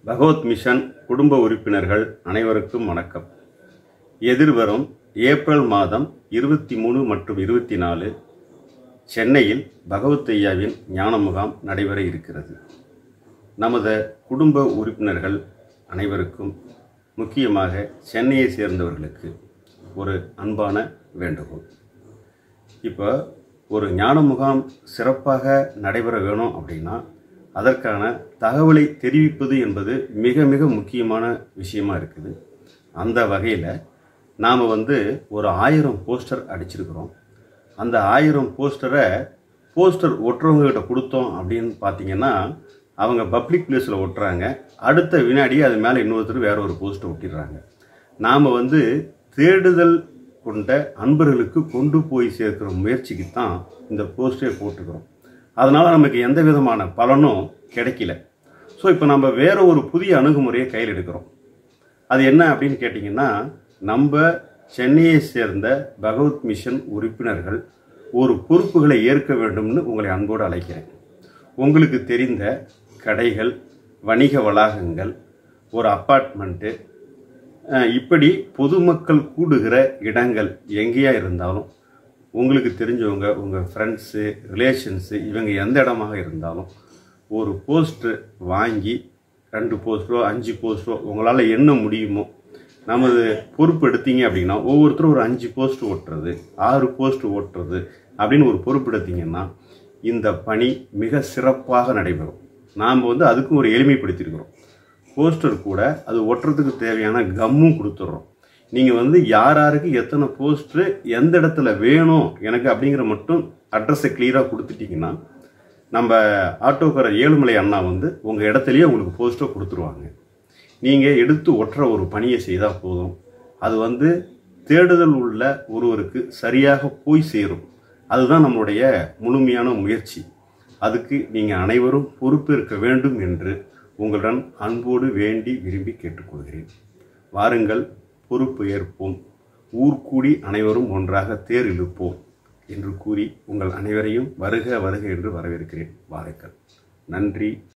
பகவத் mission குடும்ப உறுப்பினர்கள் அனைவருக்கும் வணக்கம் எதிர்வரும் ஏப்ரல் மாதம் இருபத்தி மூணு மற்றும் இருபத்தி நாலு சென்னையில் பகவத் ஐயாவின் ஞான முகாம் நடைபெற இருக்கிறது நமது குடும்ப உறுப்பினர்கள் அனைவருக்கும் முக்கியமாக சென்னையை சேர்ந்தவர்களுக்கு ஒரு அன்பான வேண்டுகோள் இப்போ ஒரு ஞான முகாம் சிறப்பாக நடைபெற வேணும் அப்படின்னா அதற்கான தகவலை தெரிவிப்பது என்பது மிக மிக முக்கியமான விஷயமா இருக்குது அந்த வகையில் நாம் வந்து ஒரு ஆயிரம் போஸ்டர் அடிச்சிருக்கிறோம் அந்த ஆயிரம் போஸ்டரை போஸ்டர் ஒட்டுறவங்ககிட்ட கொடுத்தோம் அப்படின்னு பார்த்தீங்கன்னா அவங்க பப்ளிக் பிளேஸில் ஒட்டுறாங்க அடுத்த வினாடி அது மேலே இன்னொருத்தர் வேற ஒரு போஸ்டர் ஒட்டிடுறாங்க நாம் வந்து தேடுதல் கொண்ட அன்பர்களுக்கு கொண்டு போய் சேர்க்கிற முயற்சிக்கு தான் இந்த போஸ்டரை போட்டுக்கிறோம் அதனால் நமக்கு எந்த விதமான பலனும் கிடைக்கல ஸோ இப்போ நம்ம வேற ஒரு புதிய அணுகுமுறையை கையில் எடுக்கிறோம் அது என்ன அப்படின்னு கேட்டிங்கன்னா நம்ம சென்னையை சேர்ந்த பகவத் மிஷன் உறுப்பினர்கள் ஒரு பொறுப்புகளை ஏற்க வேண்டும்னு உங்களை அன்போடு அழைக்கிறேன் உங்களுக்கு தெரிந்த கடைகள் வணிக வளாகங்கள் ஒரு அப்பார்ட்மெண்ட்டு அஹ், இப்படி பொதுமக்கள் கூடுகிற இடங்கள் எங்கேயா இருந்தாலும் உங்களுக்கு தெரிஞ்சவங்க உங்கள் ஃப்ரெண்ட்ஸு ரிலேஷன்ஸு இவங்க எந்த இடமாக இருந்தாலும் ஒரு போஸ்டர் வாங்கி ரெண்டு போஸ்டரோ அஞ்சு போஸ்டரோ உங்களால் என்ன முடியுமோ நமது பொறுப்பு எடுத்தீங்க அப்படின்னா ஒவ்வொருத்தரும் ஒரு அஞ்சு போஸ்ட் ஓட்டுறது ஆறு போஸ்ட் ஓட்டுறது அப்படின்னு ஒரு பொறுப்பு எடுத்தீங்கன்னா இந்த பணி மிக சிறப்பாக நடைபெறும் நாம் வந்து அதுக்கும் ஒரு எளிமைப்படுத்தியிருக்கிறோம் போஸ்டர் கூட அது ஒட்டுறதுக்கு தேவையான கம்மும் கொடுத்துட்றோம் நீங்கள் வந்து யார் யாருக்கு எத்தனை போஸ்டர் எந்த இடத்துல வேணும் எனக்கு அப்படிங்கிற மட்டும் அட்ரஸை கிளியராக கொடுத்துட்டீங்கன்னா நம்ம ஆட்டோக்காரர் ஏழுமலை அண்ணா வந்து உங்கள் இடத்துலையே உங்களுக்கு போஸ்டர் கொடுத்துருவாங்க நீங்கள் எடுத்து ஒட்டுற ஒரு பணியை செய்தால் போதும் அது வந்து தேடுதல் உள்ள ஒருவருக்கு சரியாக போய் சேரும் அதுதான் நம்மளுடைய முழுமையான முயற்சி அதுக்கு நீங்கள் அனைவரும் பொறுப்பேற்க வேண்டும் என்று உங்களுடன் அன்போடு வேண்டி விரும்பி கேட்டுக்கொள்கிறேன் வாருங்கள் பொறுப்பு ஏற்போம் ஊர் கூடி அனைவரும் ஒன்றாக தேர் இழுப்போம் என்று கூறி உங்கள் அனைவரையும் வருக வருக என்று வரவேற்கிறேன் வாருங்கள் நன்றி